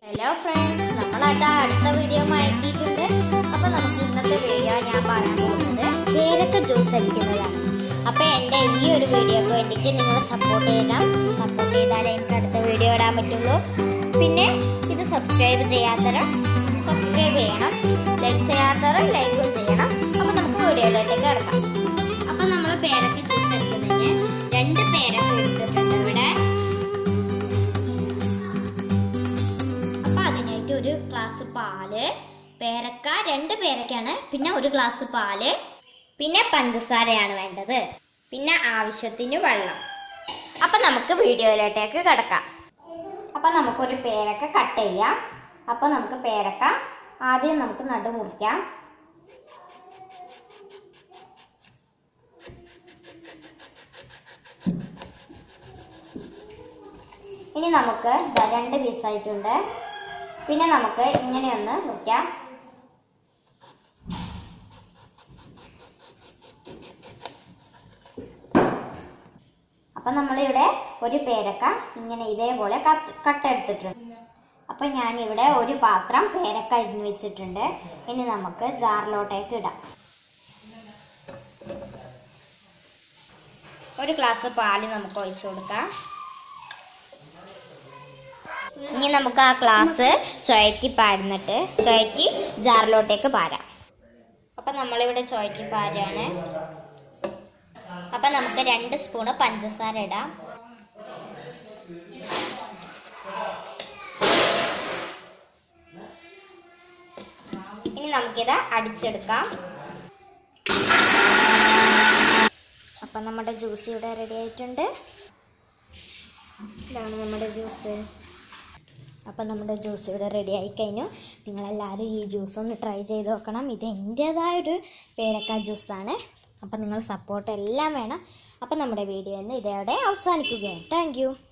hello friends നമ്മളതാ അടുത്ത video എത്തിയിട്ടുണ്ട് അപ്പോൾ നമുക്ക് ഇന്നത്തെ വീഡിയോ ഞാൻ പറയാൻ പോകുന്നത് പേരക്ക ജ്യൂസ് അടിക്കുന്നതാണ് അപ്പോൾ എൻ്റെ ഈ ഒരു വീഡിയോക്ക് വേണ്ടിയിട്ട് നിങ്ങൾ സപ്പോർട്ട് ചെയ്യണം സപ്പോർട്ട് ചെയ്താലേ എനിക്ക് അടുത്ത വീഡിയോ ഇടാൻ പറ്റുള്ളൂ പിന്നെ ഇത് സബ്സ്ക്രൈബ് ചെയ്യാത്തവർ സബ്സ്ക്രൈബ് ചെയ്യണം ലൈക്ക് ചെയ്യാത്തവർ ലൈക്കും ചെയ്യണം അപ്പോൾ നമുക്ക് വീഡിയോയിലോട്ടേക്ക് കിടക്കാം അപ്പോൾ നമ്മൾ പേരക്ക ജ്യൂസ് അടിക്കുന്നതിന് രണ്ട് പേരക്ക എടുത്തിട്ടുണ്ട് ഇവിടെ അപ്പൊ അതിനായിട്ട് ഒരു ഗ്ലാസ് പാല് പേരക്ക രണ്ട് പേരക്കാണ് പിന്നെ ഒരു ഗ്ലാസ് പാല് പിന്നെ പഞ്ചസാരയാണ് വേണ്ടത് പിന്നെ ആവശ്യത്തിന് വെള്ളം അപ്പൊ നമുക്ക് വീഡിയോയിലോട്ടേക്ക് കിടക്കാം അപ്പൊ നമുക്കൊരു പേരക്ക കട്ട് ചെയ്യാം അപ്പൊ നമുക്ക് പേരക്ക ആദ്യം നമുക്ക് നടു മുറിക്കാം ഇനി നമുക്ക് ദാ രണ്ട് പീസായിട്ടുണ്ട് പിന്നെ നമുക്ക് ഇങ്ങനെയൊന്ന് മുറിക്കാം അപ്പം നമ്മളിവിടെ ഒരു പേരക്ക ഇങ്ങനെ ഇതേപോലെ കട്ട് കട്ടെടുത്തിട്ടുണ്ട് അപ്പം ഞാനിവിടെ ഒരു പാത്രം പേരക്ക അരിഞ്ഞു വെച്ചിട്ടുണ്ട് ഇനി നമുക്ക് ജാറിലോട്ടേക്ക് ഇടാം ഒരു ഗ്ലാസ് പാല് നമുക്ക് ഒഴിച്ചു കൊടുക്കാം ഇനി നമുക്ക് ആ ഗ്ലാസ് ചുഴറ്റി പാരുന്നിട്ട് ചുഴറ്റി ജാറിലോട്ടേക്ക് പാരാം അപ്പം നമ്മളിവിടെ ചുഴറ്റി പാരാണ് അപ്പം നമുക്ക് രണ്ട് സ്പൂണ് പഞ്ചസാര ഇടാം ഇനി നമുക്കിത് അടിച്ചെടുക്കാം അപ്പം നമ്മുടെ ജ്യൂസ് ഇവിടെ റെഡി ആയിട്ടുണ്ട് ഇതാണ് നമ്മുടെ ജ്യൂസ് അപ്പം നമ്മുടെ ജ്യൂസ് ഇവിടെ റെഡി ആയി കഴിഞ്ഞു നിങ്ങളെല്ലാവരും ഈ ജ്യൂസ് ഒന്ന് ട്രൈ ചെയ്ത് നോക്കണം ഇത് എൻ്റേതായൊരു പേരക്ക ജ്യൂസാണ് അപ്പം നിങ്ങൾ സപ്പോർട്ട് എല്ലാം വേണം അപ്പം നമ്മുടെ വീഡിയോ ഇന്ന് ഇതോടെ അവസാനിക്കുകയാണ് താങ്ക്